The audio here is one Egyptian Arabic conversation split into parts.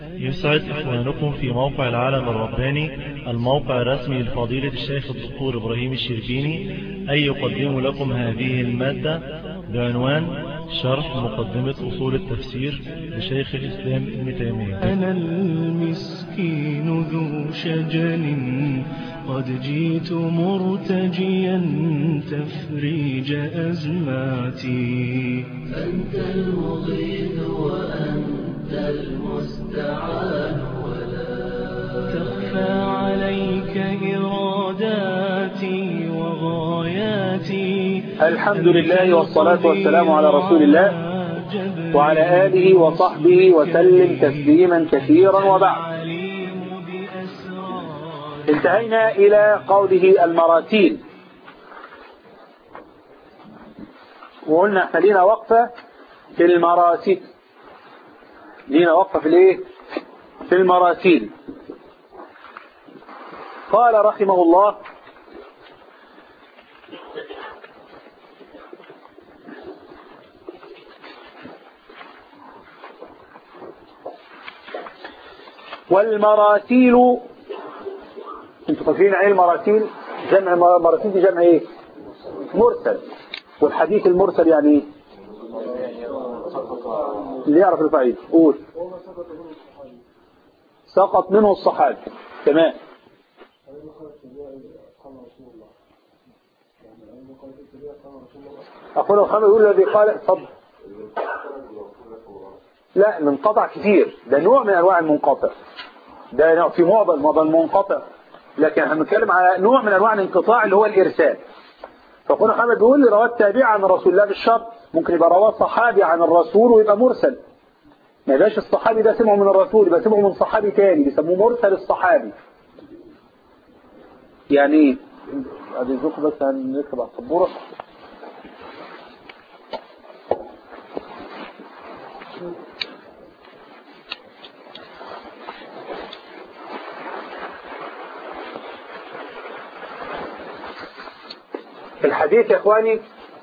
يسعد إخوانكم في موقع العالم الرباني الموقع الرسمي لفضيلة الشيخ الدكتور إبراهيم الشربيني أن يقدم لكم هذه المادة بعنوان شرح مقدمة أصول التفسير لشيخ الإسلام ابن تيمية أنا المسكين ذو شجن قد جئت مرتجيا تفريج أزماتي أنت المغيث وأنت المستعان ولا تخفى عليك إراداتي وغاياتي الحمد لله والصلاة والسلام على رسول الله وعلى آله وصحبه وسلم تسليما كثيرا وبعد انتهينا إلى قوله المراتيل وقلنا احنا لينا وقفة في المراتيل لينا وقفة في الايه في المراتيل قال رحمه الله والمراسيل انتوا فاكرين ايه المراسيل جمع مراسيل دي جمع ايه مرسل والحديث المرسل يعني ايه اللي يعرف الفعيل قول سقط منه الصحابي تمام أقول محمد يقول الذي قال اتفضل لا منقطع كتير ده نوع من أنواع المنقطع ده نوع في معضل معضل منقطع لكن احنا بنتكلم على نوع من أنواع الانقطاع اللي هو الإرسال فقول محمد بيقول لي رواه التابع عن رسول الله بالشرط ممكن يبقى رواه صحابي عن الرسول ويبقى مرسل ما يبقاش الصحابي ده سمعه من الرسول يبقى سمعه من صحابي تاني بيسموه مرسل الصحابي يعني ايه اديكم بس هنكتب على السبوره في الحديث يا اخواني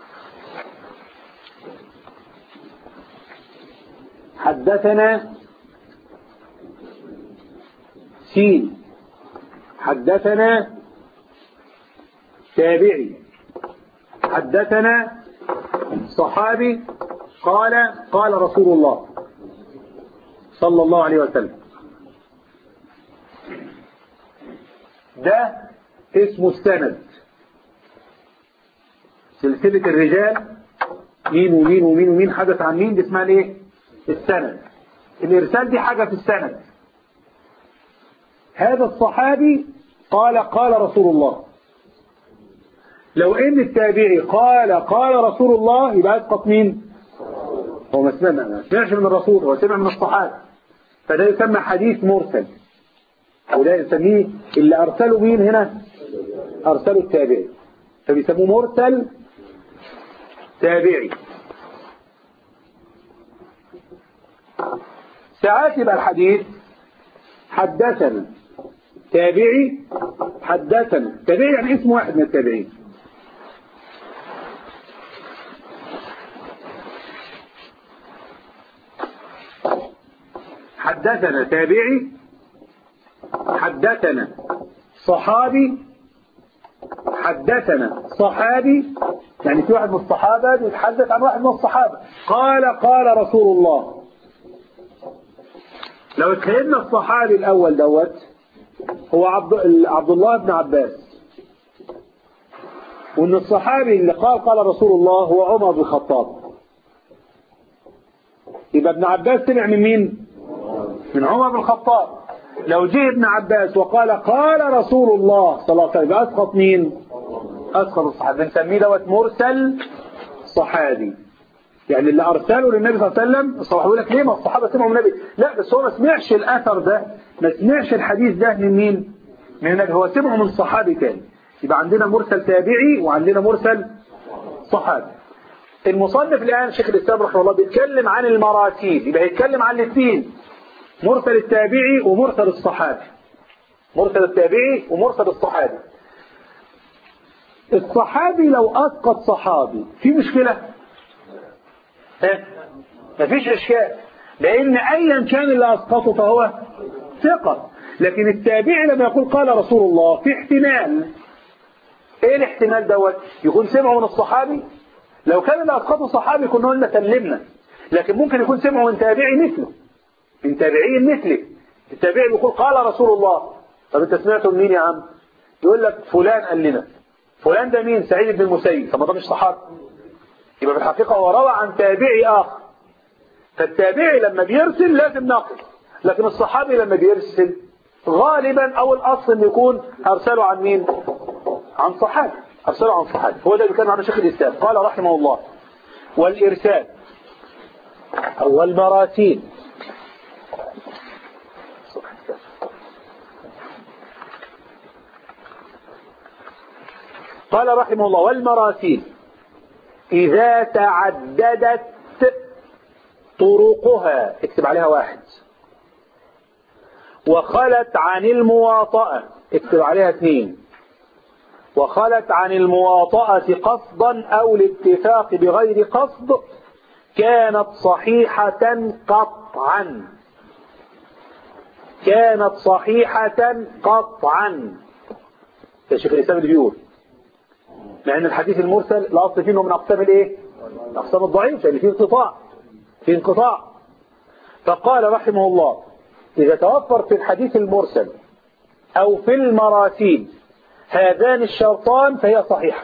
حدثنا سين حدثنا تابعي حدثنا صحابي قال قال رسول الله صلى الله عليه وسلم ده اسمه السند سلسلة الرجال مين ومين ومين ومين حدث عن مين دي اسمها الايه السند الارسال دي حاجة في السند هذا الصحابي قال قال رسول الله لو ان التابعي قال قال رسول الله يبقى اسقط مين هو ما سمع ما سمعش من الرسول هو سمع من الصحابة فده يسمى حديث مرسل وده يسميه اللي ارسله مين هنا ارسله التابعي فبيسموه مرسل تابعي ساعات يبقى الحديث حدثنا تابعي حدثنا تابعي يعني اسم واحد من التابعين حدثنا تابعي حدثنا صحابي حدثنا صحابي يعني في واحد من الصحابة بيتحدث عن واحد من الصحابة قال قال رسول الله لو اتخيلنا الصحابي الأول دوت هو عبد, عبد الله بن عباس وان الصحابي اللي قال قال رسول الله هو عمر بن الخطاب يبقى ابن عباس سمع من مين من عمر بن الخطاب لو جه ابن عباس وقال قال رسول الله صلى الله عليه وسلم اسقط مين اسقط الصحابي بنسميه دوت مرسل صحابي يعني اللي ارسله للنبي صلى الله عليه وسلم الصحابه يقول لك ليه ما الصحابه سمعوا من النبي لا بس هو ما سمعش الاثر ده ما سمعش الحديث ده من مين من النبي هو سمعه من صحابي تاني يبقى عندنا مرسل تابعي وعندنا مرسل صحابي المصنف الان شيخ الاسلام رحمه الله بيتكلم عن المراتيب يبقى يتكلم عن الاثنين مرسل التابعي ومرسل الصحابي مرسل التابعي ومرسل الصحابي الصحابي لو أسقط صحابي في مشكلة ها مفيش إشكال لأن أيا كان اللي أسقطه فهو ثقة لكن التابعي لما يقول قال رسول الله في احتمال ايه الاحتمال دوت يكون سمعه من الصحابي لو كان اللي أسقطه صحابي كنا قلنا سلمنا لكن ممكن يكون سمعه من تابعي مثله من تابعي مثله التابعي بيقول قال رسول الله طب انت سمعته من مين يا عم يقول لك فلان قال لنا فلان ده مين سعيد بن المسيب طب ما ده مش صحابي يبقى في الحقيقة هو روى عن تابعي آخر فالتابعي لما بيرسل لازم نقل لكن الصحابي لما بيرسل غالبا أو الأصل انه يكون أرسله عن مين عن صحابي أرسله عن صحابي هو ده اللي كان عنه شيخ الإسلام قال رحمه الله والإرسال أو المراسيل قال رحمه الله والمراسيل إذا تعددت طرقها اكتب عليها واحد وخلت عن المواطأة اكتب عليها اثنين وخلت عن المواطأة قصدا أو الاتفاق بغير قصد كانت صحيحة قطعا كانت صحيحة قطعا يا شيخ الإسلام اللي بيقول لأن الحديث المرسل الأصل فيه إنه من أقسام الإيه؟ أقسام الضعيفة اللي فيه انقطاع فيه انقطاع فقال رحمه الله إذا توفر في الحديث المرسل أو في المراسيل هذان الشرطان فهي صحيحة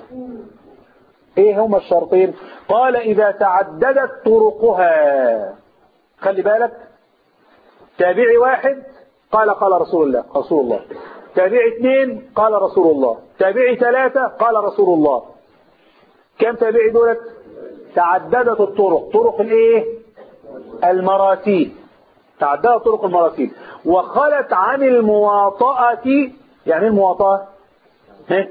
ايه هما الشرطين قال اذا تعددت طرقها خلي بالك تابعي واحد قال قال رسول الله رسول الله تابعي اثنين قال رسول الله تابعي ثلاثة قال رسول الله كم تابعي دولت تعددت الطرق طرق الايه المراسيل تعددت طرق المراسيل وخلت عن المواطأة يعني المواطأة ها؟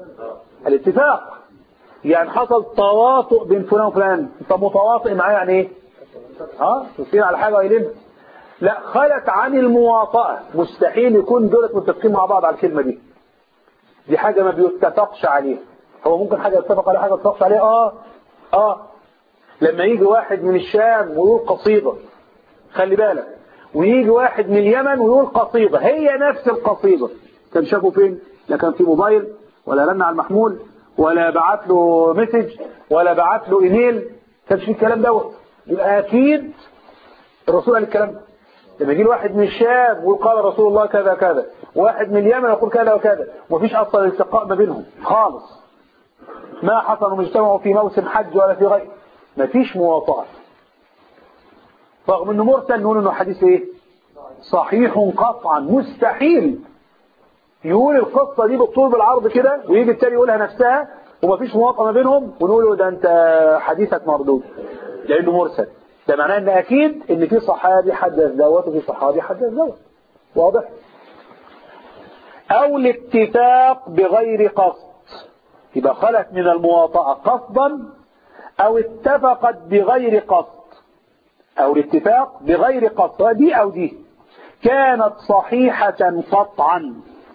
الاتفاق يعني حصل تواطؤ بين فلان وفلان انت متواطئ معاه يعني ايه ها تصير على حاجه قايلين لا خلت عن المواطأة مستحيل يكون دولت متفقين مع بعض على الكلمة دي دي حاجة ما بيتفقش عليها هو ممكن حاجة يتفق عليها حاجة يتفقش عليها اه اه لما يجي واحد من الشام ويقول قصيدة خلي بالك ويجي واحد من اليمن ويقول قصيدة هي نفس القصيدة كان شافوا فين لا كان في موبايل ولا رن على المحمول ولا بعت له مسج ولا بعت له ايميل كانش في الكلام دوت يبقى اكيد الرسول قال الكلام ده لما يجي واحد من الشام ويقول قال رسول الله كذا كذا واحد من اليمن يقول كذا وكذا ومفيش اصلا التقاء ما بينهم خالص ما حصلوا اجتمعوا في موسم حج ولا في غيره مفيش مواطأة رغم انه مرسل نقول انه حديث ايه صحيح قطعا مستحيل يقول القصة دي بالطول بالعرض كده ويجي التاني يقولها نفسها ومفيش مواطأة ما بينهم ونقول له ده انت حديثك مردود لانه مرسل ده معناه ان اكيد ان في صحابي حدث دوت وفي صحابي حدث دوت واضح او الاتفاق بغير قصد يبقى خلت من المواطأة قصدا او اتفقت بغير قصد او الاتفاق بغير قصد دي او دي كانت صحيحة قطعا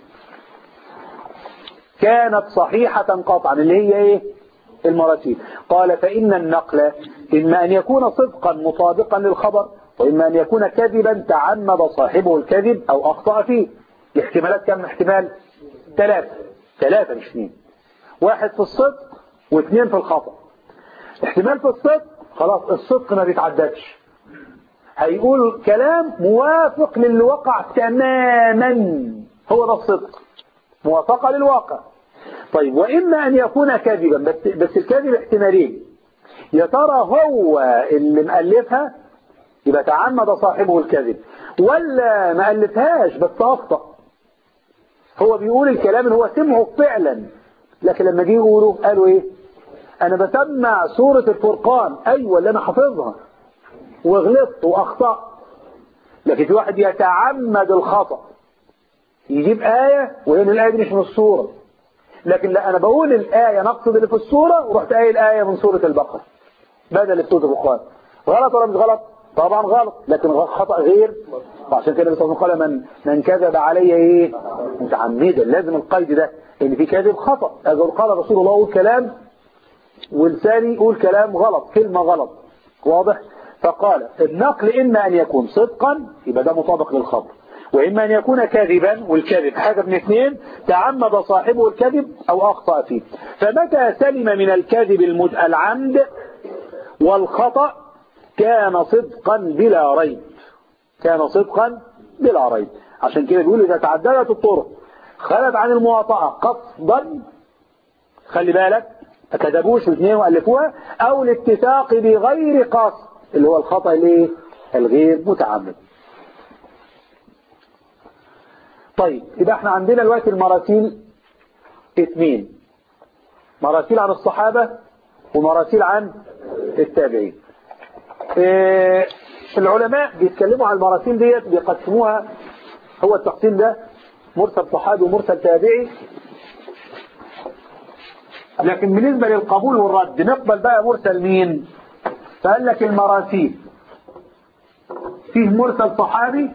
كانت صحيحة قطعا اللي هي ايه المراسيل قال فإن النقل إما أن يكون صدقا مطابقا للخبر وإما أن يكون كذبا تعمد صاحبه الكذب أو أخطأ فيه الاحتمالات كم احتمال ثلاثة ثلاثة مش اثنين واحد في الصدق واثنين في الخطأ احتمال في الصدق خلاص الصدق ما بيتعددش هيقول كلام موافق للي وقع تماما هو ده الصدق موافقة للواقع طيب وإما أن يكون كاذبا بس, بس الكاذب احتمالين يا ترى هو اللي مألفها يبقى تعمد صاحبه الكذب ولا ما ألفهاش بس أخطأ هو بيقول الكلام اللي هو سمعه فعلا لكن لما جه يقولوا قالوا ايه انا بسمع سورة الفرقان ايوه اللي انا حافظها وغلطت واخطأت لكن في واحد يتعمد الخطأ يجيب آية وهي الآية دي مش من السورة لكن لا أنا بقول الآية نقصد اللي في السورة ورحت قايل الآية من سورة البقرة بدل سورة الفرقان غلط ولا مش غلط طبعا غلط لكن خطأ غير وعشان كده بيصنع قال من من كذب علي ايه متعمدا لازم القيد ده ان في كذب خطأ اقول قال رسول الله قول كلام ولساني يقول كلام غلط كلمة غلط واضح فقال النقل إما أن يكون صدقا يبقى ده مطابق للخبر وإما أن يكون كاذبا والكذب حاجة من اثنين تعمد صاحبه الكذب أو أخطأ فيه فمتى سلم من الكذب المد... العمد والخطأ كان صدقا بلا ريب كان صدقا بلا ريب عشان كده بيقول إذا تعددت الطرق خلت عن المواطأة قصدا خلي بالك ما كتبوش الاثنين وألفوها أو الاتفاق بغير قصد اللي هو الخطأ الايه الغير متعمد طيب يبقى احنا عندنا دلوقتي المراسيل اثنين مراسيل عن الصحابة ومراسيل عن التابعين اه العلماء بيتكلموا عن المراسيل ديت بيقسموها هو التقسيم ده مرسل صحابي ومرسل تابعي لكن بالنسبة للقبول والرد نقبل بقى مرسل مين فقال لك المراسيل فيه مرسل صحابي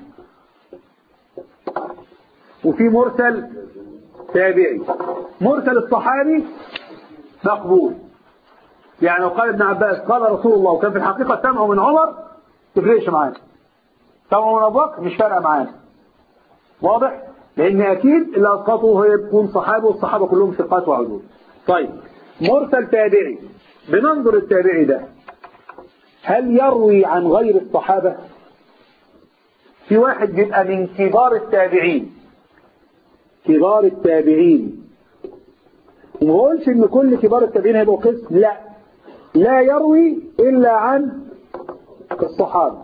وفي مرسل تابعي مرسل الصحابي مقبول يعني لو قال ابن عباس قال رسول الله وكان في الحقيقة سمعه من عمر تفرقش معانا سمعه من ابو بكر مش فارقه معانا واضح لان اكيد اللي اسقطه هو يكون صحابه والصحابه كلهم ثقات وعدول طيب مرسل تابعي بننظر التابعي ده هل يروي عن غير الصحابة في واحد بيبقى من كبار التابعين كبار التابعين وما بقولش ان كل كبار التابعين هيبقوا قسم لا لا يروي الا عن الصحابة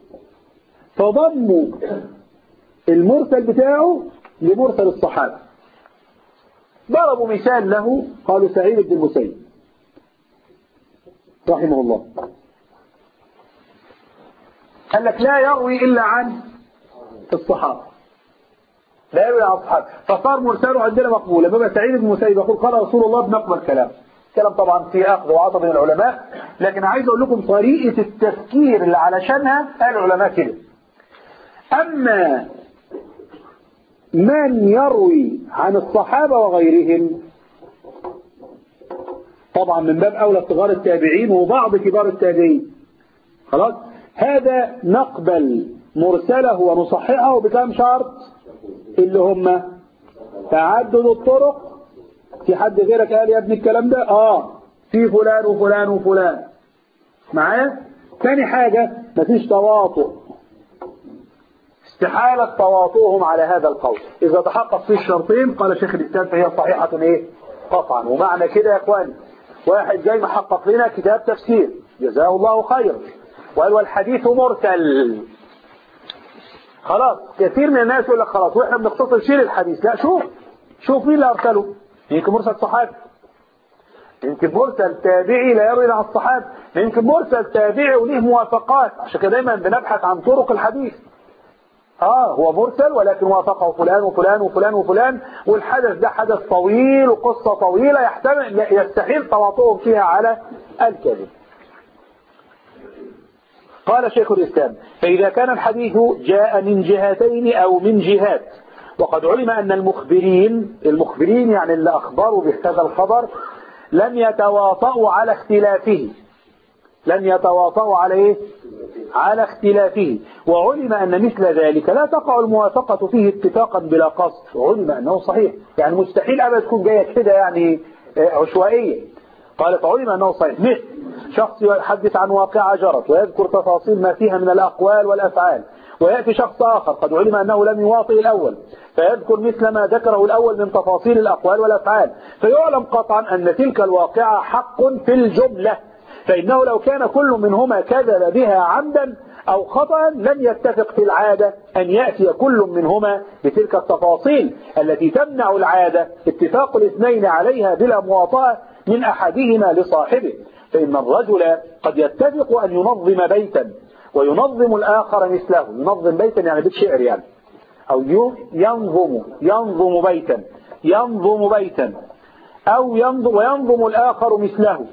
فضموا المرسل بتاعه لمرسل الصحابة ضربوا مثال له قالوا سعيد بن المسيب رحمه الله قال لك لا يروي إلا عن الصحابة لا يروي عن الصحابة فصار مرسله عندنا مقبول لما سعيد بن المسيب يقول قال رسول الله بنقبل كلام كلام طبعا في أخذ وعطى من العلماء لكن عايز أقول لكم طريقة التفكير اللي علشانها قال العلماء كده أما من يروي عن الصحابة وغيرهم طبعا من باب أولى صغار التابعين وبعض كبار التابعين خلاص هذا نقبل مرسله ونصححه بكام شرط اللي هم تعدد الطرق في حد غيرك قال يا ابني الكلام ده اه في فلان وفلان وفلان معايا ثاني حاجة مفيش تواطؤ استحالة تواطؤهم على هذا القول إذا تحقق فيه الشرطين قال شيخ الإسلام فهي صحيحة إيه قطعا ومعنى كده يا إخواني واحد جاي محقق لنا كتاب تفسير جزاه الله خير وقال والحديث مرسل خلاص كثير من الناس يقول لك خلاص واحنا بنختصر شيل الحديث لا شوف شوف مين اللي ارسله يمكن مرسل صحابي يمكن مرسل تابعي لا يروي عن الصحابه يمكن مرسل تابعي وليه موافقات عشان كده دايما بنبحث عن طرق الحديث اه هو مرسل ولكن وافقه فلان وفلان وفلان وفلان والحدث ده حدث طويل وقصة طويلة يحتمل يستحيل تواطؤهم فيها على الكذب قال شيخ الإسلام فإذا كان الحديث جاء من جهتين أو من جهات وقد علم أن المخبرين المخبرين يعني اللي أخبروا بهذا الخبر لم يتواطؤوا على اختلافه لم يتواطؤوا على إيه؟ على اختلافه وعلم أن مثل ذلك لا تقع الموافقة فيه اتفاقا بلا قصد علم أنه صحيح يعني مستحيل أبدا تكون جاية كده يعني عشوائية قال فعلم أنه صحيح مثل شخص يحدث عن واقعة جرت ويذكر تفاصيل ما فيها من الأقوال والأفعال ويأتي شخص آخر قد علم أنه لم يواطئ الأول فيذكر مثل ما ذكره الأول من تفاصيل الأقوال والأفعال فيعلم قطعا أن تلك الواقعة حق في الجملة فإنه لو كان كل منهما كذب بها عمدا أو خطأ لم يتفق في العادة أن يأتي كل منهما بتلك التفاصيل التي تمنع العادة اتفاق الاثنين عليها بلا مواطأة من أحدهما لصاحبه فإن الرجل قد يتفق أن ينظم بيتا وينظم الآخر مثله ينظم بيتا يعني بيت شعر يعني أو ينظم ينظم بيتا ينظم بيتا أو ينظم وينظم الآخر مثله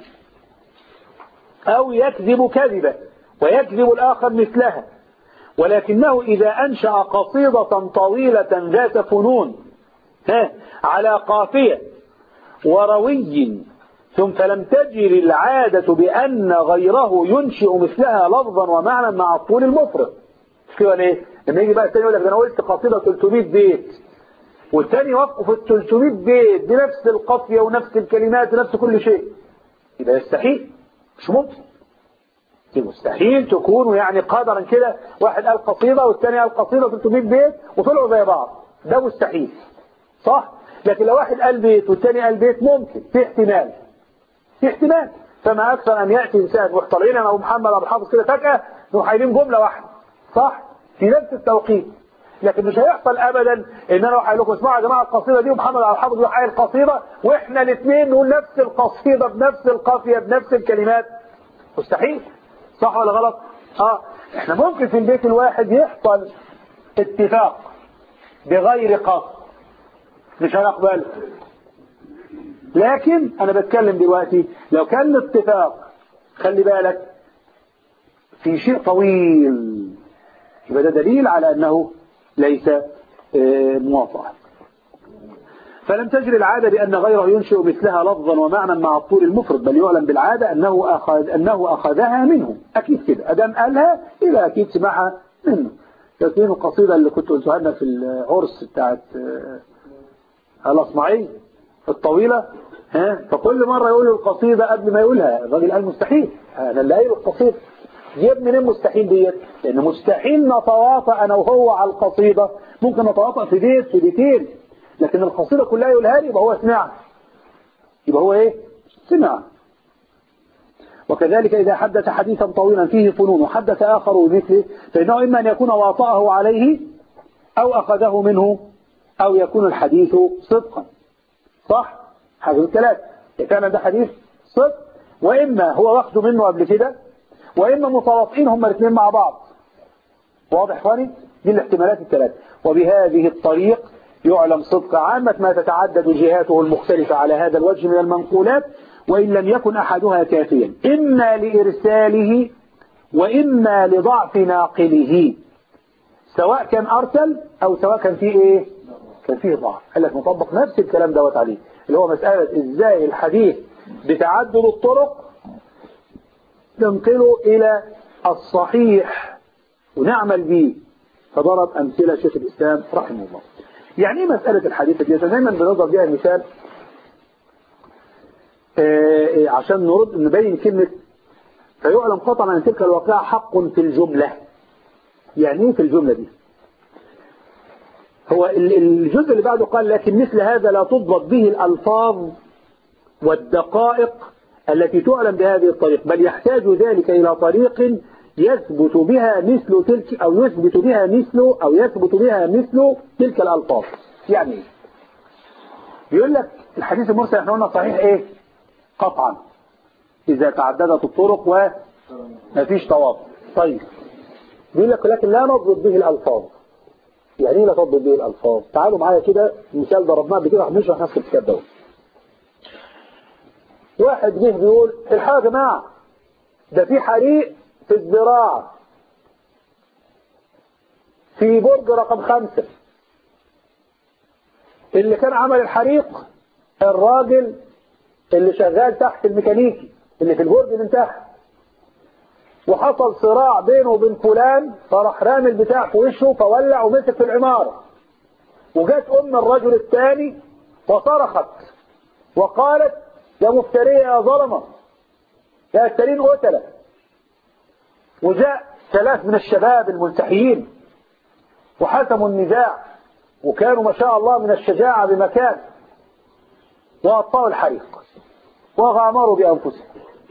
أو يكذب كذبة ويكذب الآخر مثلها ولكنه إذا أنشأ قصيدة طويلة ذات فنون ها على قافية وروي ثم فلم تجري العادة بأن غيره ينشئ مثلها لفظا ومعنى مع الطول المفرط مش كده ليه؟ لما يجي بقى الثاني يقول لك ده انا قلت قصيدة 300 بيت والثاني يوقف في ال 300 بيت بنفس القافية ونفس الكلمات ونفس كل شيء يبقى يستحيل مش ممكن دي مستحيل تكونوا يعني قدرا كده واحد قال قصيدة والثاني قال قصيدة 300 بيت وطلعوا زي بعض ده مستحيل صح لكن لو واحد قال بيت والثاني قال بيت ممكن في احتمال في احتمال فما أكثر أن يأتي إنسان محترين أنا ومحمد أبو حافظ كده فجأة نروح قايلين جملة واحدة صح في نفس التوقيت لكن مش هيحصل ابدا ان انا اروح اقول لكم اسمعوا يا جماعه القصيده دي ومحمد عبد الحافظ يروح قايل القصيده واحنا الاثنين نقول نفس القصيده بنفس القافيه بنفس الكلمات مستحيل صح ولا غلط اه احنا ممكن في البيت الواحد يحصل اتفاق بغير قصد مش هنقبل لكن انا بتكلم دلوقتي لو كان الاتفاق خلي بالك في شيء طويل يبقى ده دليل على انه ليس آه، موافقة فلم تجري العادة بأن غيره ينشئ مثلها لفظا ومعنى مع الطول المفرد بل يعلم بالعادة أنه أخذ أنه أخذها منه أكيد كده أدام قالها يبقى أكيد سمعها منه تسمين القصيدة اللي كنت قلتها لنا في العرس بتاعت آه، الأصمعي الطويلة ها فكل مرة يقول القصيدة قبل ما يقولها الراجل قال مستحيل أنا اللي قايل القصيدة جيب منين مستحيل ديت لأن مستحيل نتواطأ أنا وهو على القصيدة ممكن نتواطأ في بيت في بيتين لكن القصيدة كلها يقولها لي يبقى هو سمعها يبقى هو ايه سمع وكذلك إذا حدث حديثا طويلا فيه فنون وحدث آخر بمثله فإنه إما أن يكون واطأه عليه أو أخذه منه أو يكون الحديث صدقا صح حاجة الثلاث فعلا ده حديث صدق وإما هو واخده منه قبل كده وإما متواطئين هما الاثنين مع بعض واضح اخواني دي الاحتمالات الثلاث وبهذه الطريق يعلم صدق عامة ما تتعدد جهاته المختلفة على هذا الوجه من المنقولات وإن لم يكن أحدها كافيا إما لإرساله وإما لضعف ناقله سواء كان أرسل أو سواء كان فيه إيه كان فيه ضعف قال لك نطبق نفس الكلام دوت عليه اللي هو مسألة إزاي الحديث بتعدد الطرق تنقله إلى الصحيح ونعمل به فضرب أمثلة شيخ الإسلام رحمه الله يعني ايه مسألة الحديث دي دايما بنضرب بيها مثال آه عشان نرد نبين كلمة فيعلم قطعا أن تلك الواقعة حق في الجملة يعني ايه في الجملة دي هو الجزء اللي بعده قال لكن مثل هذا لا تضبط به الألفاظ والدقائق التي تعلم بهذه الطريق بل يحتاج ذلك إلى طريق يثبت بها مثل تلك أو يثبت بها مثل أو يثبت بها مثل تلك الألفاظ يعني ايه بيقول لك الحديث المرسل احنا قلنا صحيح ايه قطعا إذا تعددت الطرق وما فيش توافق طيب بيقول لك لكن لا نضبط به الألفاظ يعني ايه لا تضبط به الألفاظ تعالوا معايا كده مثال ضربناه قبل كده هنشرح نفس الكتاب دوت واحد جه بيقول الحقيقة يا جماعة ده في حريق في الزراعة في برج رقم خمسة اللي كان عمل الحريق الراجل اللي شغال تحت الميكانيكي اللي في البرج من تحت وحصل صراع بينه وبين فلان فراح رامي البتاع في وشه فولع ومسك في العمارة وجت ام الرجل الثاني وصرخت وقالت يا مفترية يا ظلمة يا أكترين قتلة وجاء ثلاث من الشباب الملتحيين وحسموا النزاع وكانوا ما شاء الله من الشجاعة بمكان وأطفأوا الحريق وغامروا بأنفسهم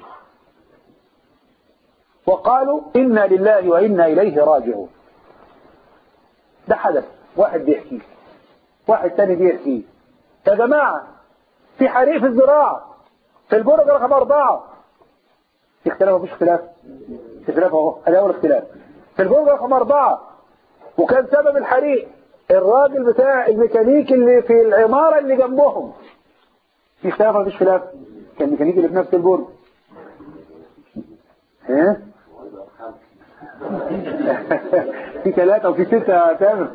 وقالوا إنا لله وإنا إليه راجعون ده حدث واحد بيحكيه واحد تاني بيحكيه يا جماعة في حريق في الزراعة في البرج رقم أربعة في اختلاف مفيش اختلاف في اختلاف اهو ادي اول اختلاف في البرج رقم أربعة وكان سبب الحريق الراجل بتاع الميكانيكي اللي في العمارة اللي جنبهم في اختلاف مفيش خلاف كان الميكانيكي اللي في نفس البرج ها في ثلاثة وفي ستة تامر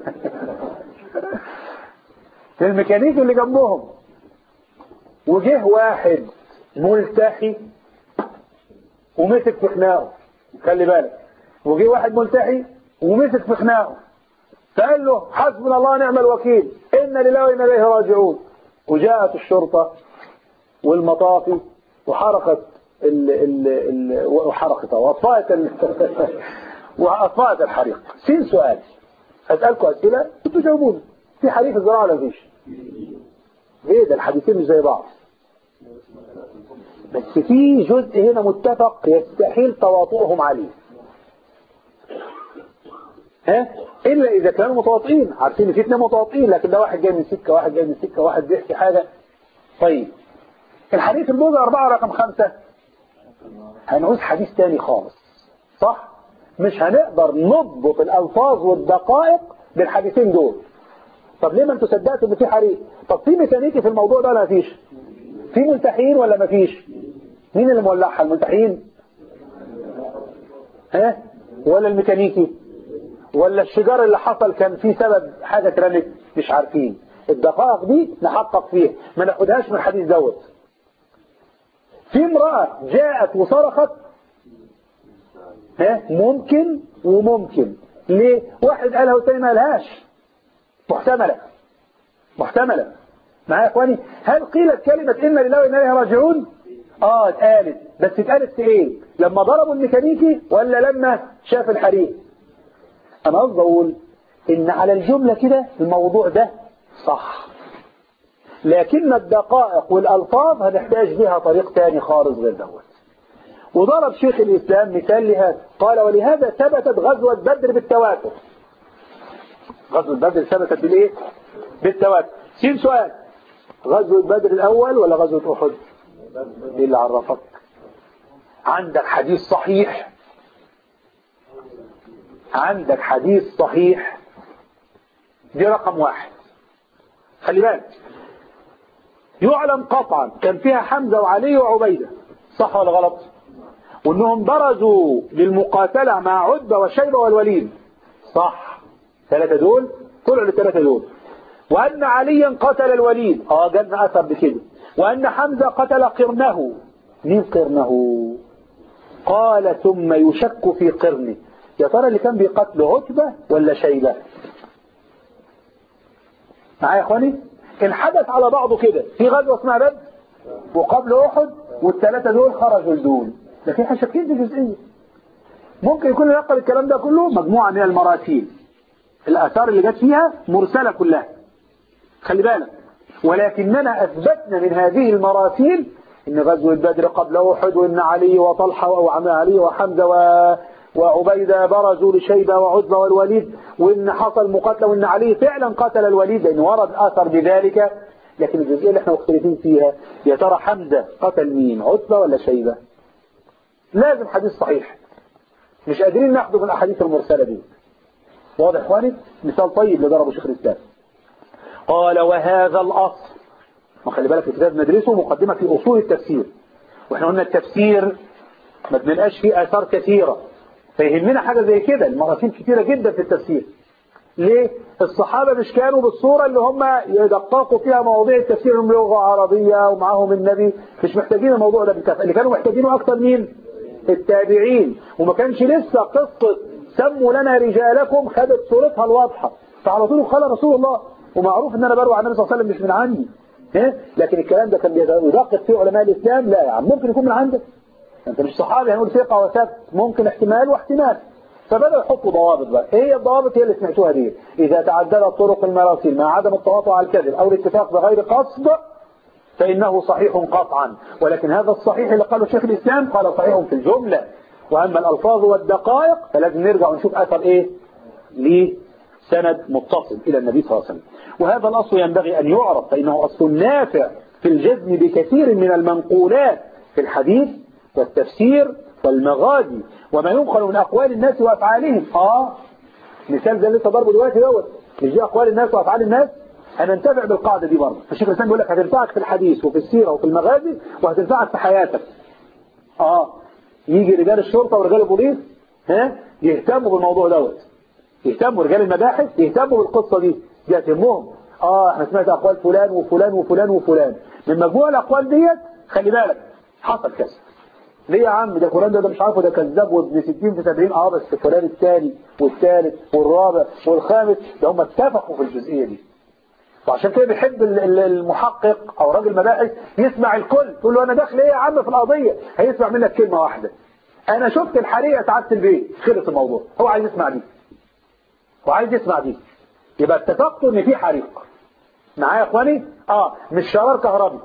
الميكانيكي اللي جنبهم وجه واحد ملتحي ومسك في خناقه خلي بالك وجي واحد ملتحي ومسك في خناقه فقال له حسبنا الله ونعم الوكيل إن لله وإنا إليه راجعون وجاءت الشرطة والمطافي وحرقت ال ال ال وحرقت وأطفأت ال وأطفأت الحريق سين سؤال أسألكم أسئلة انتوا جاوبوني في حديث الزراعة ولا مفيش؟ ايه ده الحديثين مش زي بعض بس في جزء هنا متفق يستحيل تواطؤهم عليه ها الا اذا كانوا متواطئين عارفين ان في اثنين متواطئين لكن ده واحد جاي من سكه واحد جاي من سكه واحد بيحكي حاجه طيب الحديث الموضوع أربعة رقم خمسة هنعوز حديث تاني خالص صح مش هنقدر نضبط الألفاظ والدقائق بالحديثين دول طب ليه ما انتوا صدقتوا ان في حريق طب في ميكانيكي في الموضوع ده ولا مفيش في ملتحين ولا مفيش مين اللي مولعها الملتحين ها ولا الميكانيكي ولا الشجار اللي حصل كان فيه سبب حاجة اترمت مش عارفين الدقائق دي نحقق فيها ما ناخدهاش من الحديث دوت في امرأة جاءت وصرخت ها ممكن وممكن ليه واحد قالها والتاني ما قالهاش محتملة محتملة معايا يا اخواني هل قيلت كلمة إن لله وإنا إليه راجعون اه اتقالت بس اتقالت في ايه لما ضربوا الميكانيكي ولا لما شاف الحريق انا قصدي اقول ان على الجملة كده الموضوع ده صح لكن الدقائق والالفاظ هنحتاج بها طريق تاني خالص غير دوت وضرب شيخ الاسلام مثال لهذا قال ولهذا ثبتت غزوة بدر بالتواتر غزوة بدر ثبتت بالايه بالتواتر سين سؤال غزوة بدر الاول ولا غزوة احد ايه اللي عرفك عندك حديث صحيح عندك حديث صحيح دي رقم واحد خلي بالك يعلم قطعا كان فيها حمزة وعلي وعبيدة صح ولا غلط وانهم برزوا للمقاتلة مع عتبة وشيبة والوليد صح ثلاثة دول طلعوا للثلاثة دول وأن عليا قتل الوليد اه جالنا أثر بكده وأن حمزة قتل قرنه مين قرنه قال ثم يشك في قرنه يا ترى اللي كان بيقتل عتبة ولا شيبة معايا يا اخواني الحدث على بعضه كده في غزوة اسمها بدر وقبل احد والثلاثة دول خرجوا لدول ده في حشكين دي جزئية ممكن يكون نقل الكلام ده كله مجموعة من المراسيل الآثار اللي جت فيها مرسلة كلها خلي بالك ولكننا أثبتنا من هذه المراسيل إن غزوة بدر قبل أحد وإن علي وطلحة وعم علي وحمزة و... وعبيدة برزوا لشيبة وعتبة والوليد وإن حصل مقاتلة وإن علي فعلا قتل الوليد لأن ورد أثر بذلك لكن الجزئية اللي احنا مختلفين فيها يا ترى حمزة قتل مين عتبة ولا شيبة لازم حديث صحيح مش قادرين ناخده من الأحاديث المرسلة دي واضح اخواني مثال طيب لضربه شيخ الإسلام قال وهذا الأصل ما خلي بالك في كتاب ندرسه مقدمة في أصول التفسير واحنا قلنا التفسير ما بنلقاش فيه آثار كثيرة فيهمنا حاجة زي كده المراسيل كثيرة جدا في التفسير ليه الصحابة مش كانوا بالصورة اللي هم يدققوا فيها مواضيع التفسير من لغة عربية ومعاهم النبي مش محتاجين الموضوع ده بالكفاءة اللي كانوا محتاجينه أكتر مين التابعين وما كانش لسه قصة سموا لنا رجالكم خدت صورتها الواضحة فعلى طول قال رسول الله ومعروف ان انا بروي عن النبي صلى الله عليه وسلم مش من عندي ها لكن الكلام ده كان يدقق فيه علماء الاسلام لا يا عم ممكن يكون من عندك انت مش صحابي هنقول ثقة وثبت ممكن احتمال واحتمال فبدأوا يحطوا ضوابط بقى ايه هي الضوابط هي اللي سمعتوها دي اذا تعددت طرق المراسيل مع عدم التواطؤ على الكذب او الاتفاق بغير قصد فانه صحيح قطعا ولكن هذا الصحيح اللي قاله شيخ الاسلام قال صحيح في الجملة واما الالفاظ والدقائق فلازم نرجع ونشوف اثر ايه لسند متصل الى النبي صلى الله عليه وسلم وهذا الاصل ينبغي ان يعرف فانه اصل نافع في الجزم بكثير من المنقولات في الحديث والتفسير والمغازي وما ينقل من أقوال الناس وأفعالهم آه مثال زي اللي لسه ضربه دلوقتي دوت مش دي أقوال الناس وأفعال الناس هننتفع بالقاعدة دي برضه فالشيخ الإسلام بيقول لك هتنفعك في الحديث وفي السيرة وفي المغازي وهتنفعك في حياتك آه يجي رجال الشرطة ورجال البوليس ها يهتموا بالموضوع دوت يهتموا رجال المباحث يهتموا بالقصة دي دي هتهمهم اه احنا سمعت أقوال فلان وفلان وفلان وفلان من مجموع الأقوال ديت خلي بالك حصل كذا ليه يا عم ده فلان ده, ده مش عارفه ده كذاب وابن 60 في 70 اه بس فلان الثاني والثالث والرابع والخامس ده هم اتفقوا في الجزئيه دي وعشان كده بيحب ال- ال- المحقق او راجل مباحث يسمع الكل تقول له انا داخل ايه يا عم في القضيه هيسمع منك كلمه واحده انا شفت الحريقه سعاده البيت خلص الموضوع هو عايز يسمع دي وعايز يسمع دي يبقى اتفقتوا ان في حريق معايا يا اخواني اه مش شرار كهربي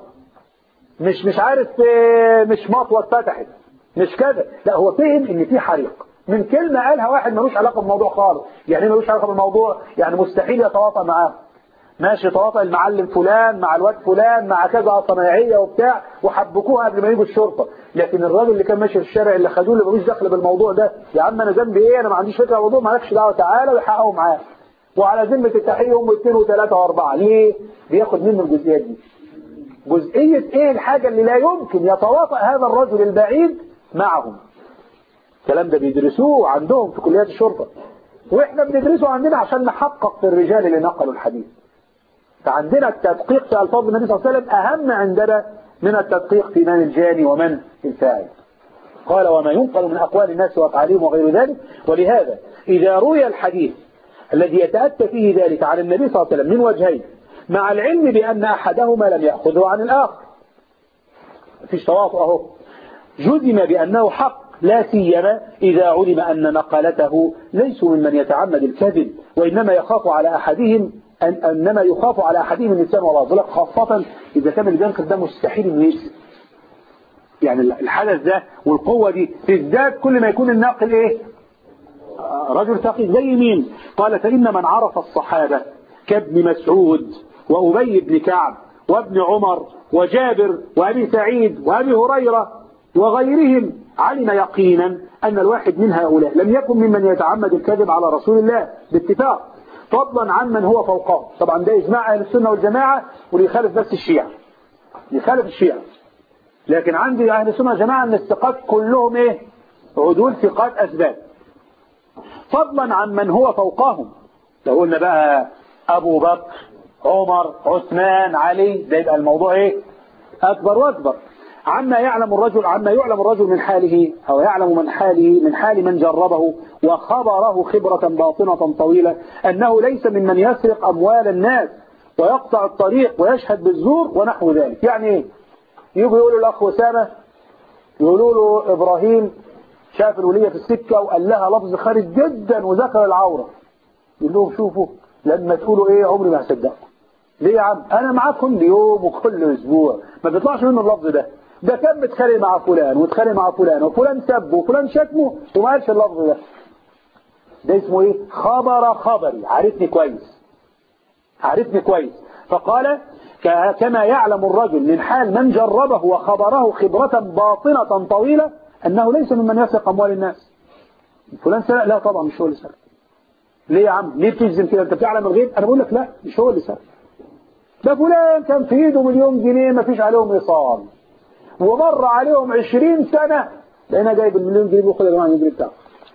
مش مش عارف آه، مش مطوه اتفتحت مش كذا لا هو فهم ان في حريق من كلمه قالها واحد ملوش علاقه بالموضوع خالص يعني ايه ملوش علاقه بالموضوع يعني مستحيل يتواطأ معاه ماشي تواطأ المعلم فلان مع الواد فلان مع كذا صنايعيه وبتاع وحبكوها قبل ما يجوا الشرطه لكن الراجل اللي كان ماشي في الشارع اللي خدوه اللي ملوش دخل بالموضوع ده يا عم انا ذنبي ايه انا ما عنديش فكره عن الموضوع مالكش دعوه تعالى ويحققوا معاه وعلى ذمه التحقيق هم اثنين وثلاثه واربعه ليه؟ بياخد منه الجزئيات دي جزئيه ايه الحاجه اللي لا يمكن يتواطأ هذا الرجل البعيد معهم الكلام ده بيدرسوه عندهم في كليات الشرطه واحنا بندرسه عندنا عشان نحقق في الرجال اللي نقلوا الحديث فعندنا التدقيق في ألفاظ النبي صلى الله عليه وسلم أهم عندنا من التدقيق في من الجاني ومن الفاعل قال وما ينقل من أقوال الناس وأفعالهم وغير ذلك ولهذا إذا روي الحديث الذي يتأتى فيه ذلك عن النبي صلى الله عليه وسلم من وجهين مع العلم بأن أحدهما لم يأخذه عن الآخر مفيش تواطؤ أهو جزم بأنه حق لا سيما إذا علم أن نقلته ليسوا ممن يتعمد الكذب وإنما يخاف على أحدهم أن إنما يخاف على أحدهم النسيان والله خاصة إذا كان اللي بينقل ده مستحيل إنه يكذب يعني الحدث ده والقوة دي تزداد كل ما يكون الناقل إيه آه، رجل ثقيل زي مين قال فإن من عرف الصحابة كابن مسعود وأبي بن كعب وابن عمر وجابر وأبي سعيد وأبي هريرة وغيرهم علم يقينا أن الواحد من هؤلاء لم يكن ممن يتعمد الكذب على رسول الله باتفاق فضلا عن من هو فوقه طبعا ده إجماع أهل السنة والجماعة وليخالف بس الشيعة يخالف الشيعة لكن عندي أهل السنة والجماعة أن الثقات كلهم إيه عدول ثقات أسباب فضلا عن من هو فوقهم لو قلنا بقى أبو بكر عمر عثمان علي ده يبقى الموضوع إيه أكبر وأكبر عما يعلم الرجل عما يعلم الرجل من حاله أو يعلم من حاله من حال من جربه وخبره خبرة باطنة طويلة أنه ليس ممن يسرق أموال الناس ويقطع الطريق ويشهد بالزور ونحو ذلك يعني إيه يجوا يقولوا الأخ أسامة يقولوا له إبراهيم شاف الولية في السكة وقال لها لفظ خارج جدا وذكر العورة يقول لهم شوفوا لما تقولوا ايه عمري ما هصدقكم ليه يا عم انا معاك كل يوم وكل اسبوع ما بيطلعش منه اللفظ ده ده كان متخانق مع فلان واتخانق مع فلان وفلان سبه وفلان شتمه وما قالش اللفظ ده ده اسمه ايه خبر خبري عارفني كويس عارفني كويس فقال ك- كما يعلم الرجل من حال من جربه وخبره خبرة باطنة طويلة أنه ليس ممن يسرق أموال الناس فلان سرق لا طبعا مش هو اللي سرق ليه يا عم ليه بتجزم كده انت بتعلم الغيب انا بقول لك لا مش هو اللي سرق ده فلان كان في ايده مليون جنيه ما فيش عليهم ايصال ومر عليهم عشرين سنة لقينا جايب المليون جنيه بياخد يا جماعه الجنيه بتاعه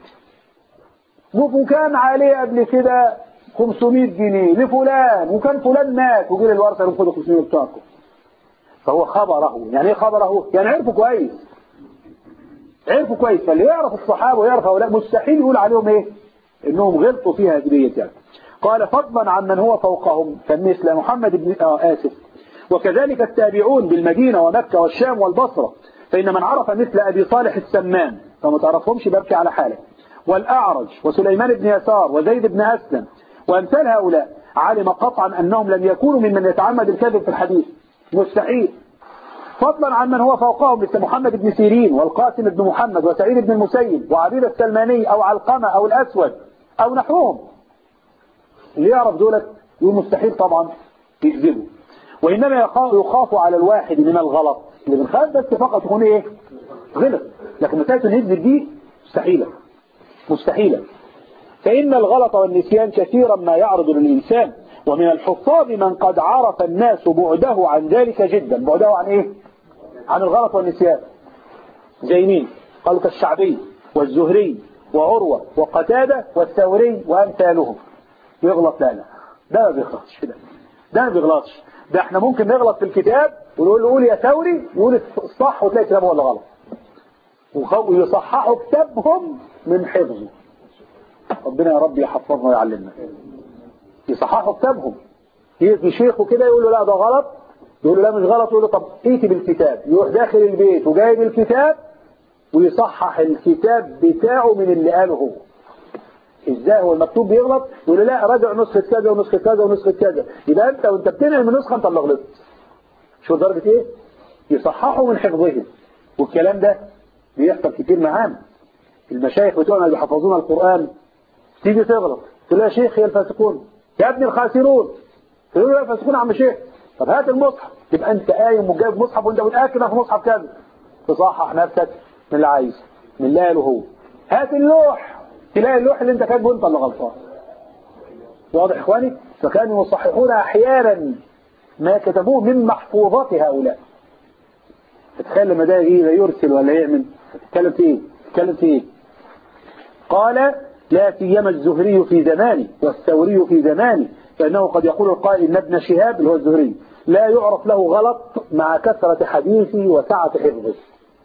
وكان عليه قبل كده 500 جنيه لفلان وكان فلان مات وجي للورثه قالوا خدوا 500 بتوعكم فهو خبره يعني ايه خبره يعني عرفه كويس عرفوا كويس فاللي يعرف الصحابه ويعرف هؤلاء مستحيل يقول عليهم ايه انهم غلطوا فيها هدية يعني قال فضلا عن من هو فوقهم كمثل محمد بن آه آسف وكذلك التابعون بالمدينة ومكة والشام والبصرة فإن من عرف مثل أبي صالح السمان فما تعرفهمش ببكي على حاله والأعرج وسليمان بن يسار وزيد بن أسلم وأمثال هؤلاء علم قطعا أنهم لم يكونوا ممن يتعمد الكذب في الحديث مستحيل فضلا عن من هو فوقهم مثل محمد بن سيرين والقاسم بن محمد وسعيد بن المسيب وعبيد السلماني أو علقمة أو الأسود أو نحوهم اللي يعرف دولت يقول مستحيل طبعا يكذبوا وإنما يخاف يخاف على الواحد من الغلط اللي بنخاف بس فقط يكون إيه غلط لكن مسألة إنه يكذب دي مستحيلة مستحيلة فإن الغلط والنسيان كثيرا ما يعرض للإنسان ومن الحفاظ من قد عرف الناس بعده عن ذلك جدا بعده عن إيه عن الغلط والنسيان زي مين قالوا كالشعبي والزهري وعروة وقتادة والثوري وأمثالهم يغلط لا لا ده ما بيغلطش ده ده ما بيغلطش ده احنا ممكن نغلط في الكتاب ونقول له قول يا ثوري يقول الصح وتلاقي كتابه ولا غلط وخ- ويصححوا كتابهم من حفظه ربنا يا رب يحفظنا ويعلمنا يصححوا كتابهم يجي شيخه كده يقول له لا ده غلط يقول له لا مش غلط يقول له طب ايتي بالكتاب يروح داخل البيت وجايب الكتاب ويصحح الكتاب بتاعه من اللي قاله هو ازاي هو المكتوب بيغلط يقول له لا راجع نسخة كذا ونسخة كذا ونسخة كذا يبقى انت وانت بتنقل من نسخة انت اللي غلطت شو درجة ايه يصححوا من حفظهم والكلام ده بيحصل كتير معانا المشايخ بتوعنا اللي بيحفظونا القرآن تيجي تغلط تقول له يا شيخ هي الفاسقون يا ابن الخاسرون تقول له يا الفاسقون يا عم شيخ طب هات المصحف تبقى انت قايم وجايب مصحف وانت متاكد إن في مصحف كذا تصحح نفسك من اللي عايزه من اللي قاله هو هات اللوح تلاقي اللوح اللي انت كاتبه انت اللي غلطان واضح اخواني فكانوا يصححون احيانا ما كتبوه من محفوظات هؤلاء تتخيل لما ده يجي لا يرسل ولا يعمل تتكلم في ايه تتكلم في ايه قال لا سيما الزهري في زمانه والثوري في زمانه فإنه قد يقول القائل إن ابن شهاب اللي هو الزهري لا يعرف له غلط مع كثرة حديثه وسعة حفظه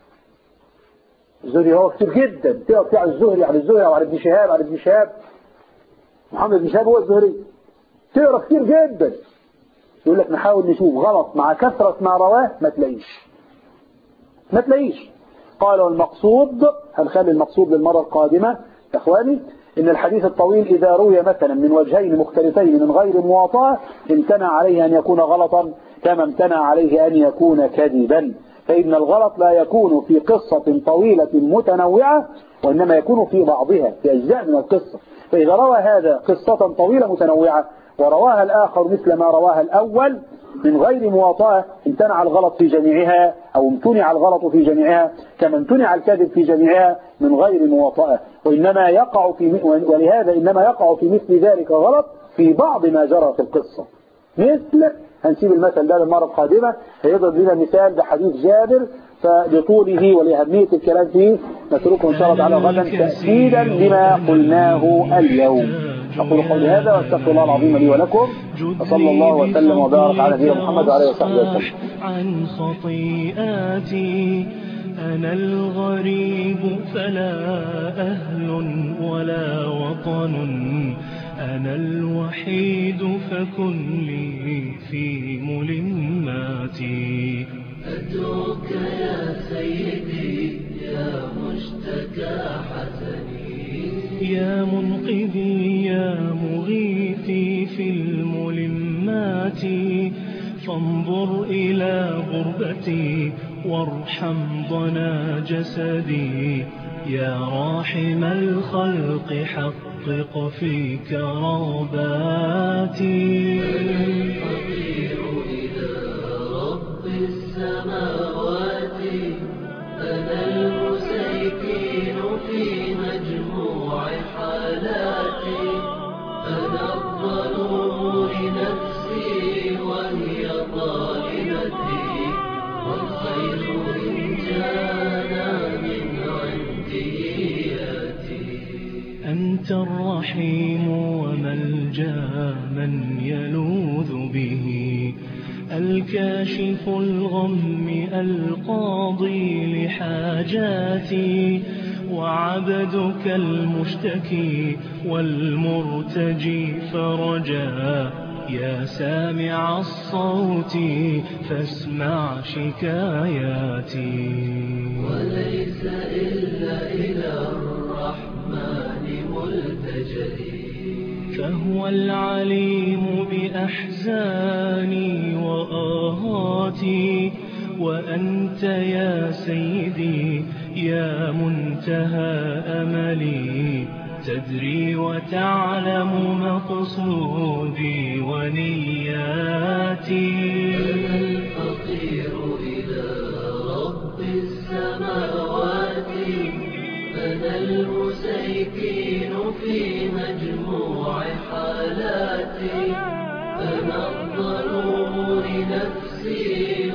الزهري هو كتير جدا تقرا بتاع الزهري عن الزهري أو عن ابن شهاب عن ابن شهاب محمد بن شهاب هو الزهري تقرا كتير جدا يقول لك نحاول نشوف غلط مع كثرة ما رواه ما تلاقيش ما تلاقيش قال والمقصود هنخلي المقصود للمرة القادمة يا اخواني ان الحديث الطويل اذا روي مثلا من وجهين مختلفين من غير مواطاة امتنع عليه ان يكون غلطا كما امتنع عليه ان يكون كذبا فان الغلط لا يكون في قصة طويلة متنوعة وانما يكون في بعضها في اجزاء من القصة فاذا روى هذا قصة طويلة متنوعة ورواها الآخر مثل ما رواها الأول من غير مواطاة امتنع الغلط في جميعها أو امتنع الغلط في جميعها كما امتنع الكذب في جميعها من غير مواطاة وإنما يقع في ولهذا إنما يقع في مثل ذلك غلط في بعض ما جرى في القصة مثل هنسيب المثل ده للمرة القادمة هيضرب لنا مثال بحديث جابر فلطوله ولأهمية الكلام فيه نتركه إن شاء الله تعالى غدا تأكيدا لما قلناه اليوم أقول قولي هذا واستغفر الله العظيم لي ولكم وصلى الله وسلم وبارك على نبينا محمد وعلى اله وصحبه وسلم عن خطيئاتي أنا الغريب فلا أهل ولا وطن أنا الوحيد فكن لي في ملماتي أدعوك يا سيدي يا مشتكى حسني يا منقذي يا مغيثي في الملمات فانظر إلى غربتي وارحم ضنا جسدي يا راحم الخلق حقق في كراباتي الفقير إلى رب السماوات أنا المسيكين في مجموع حالاتي أنا الظلوم لنفسي وهي ظالمتي والخير إن جانا من عنده ياتي أنت الرحيم وملجا من يلوذ به الكاشف الغم القاضي لحاجاتي وعبدك المشتكي والمرتجي فرجا يا سامع الصوت فاسمع شكاياتي وليس إلا إلى الرحمن ملتجئي فهو العليم بأحزاني وآهاتي وأنت يا سيدي يا منتهى أملي تدري وتعلم مقصودي ونياتي الفقير إلى رب السماوات أنا المسيكين في مجموع حالاتي أنا الظلوم لنفسي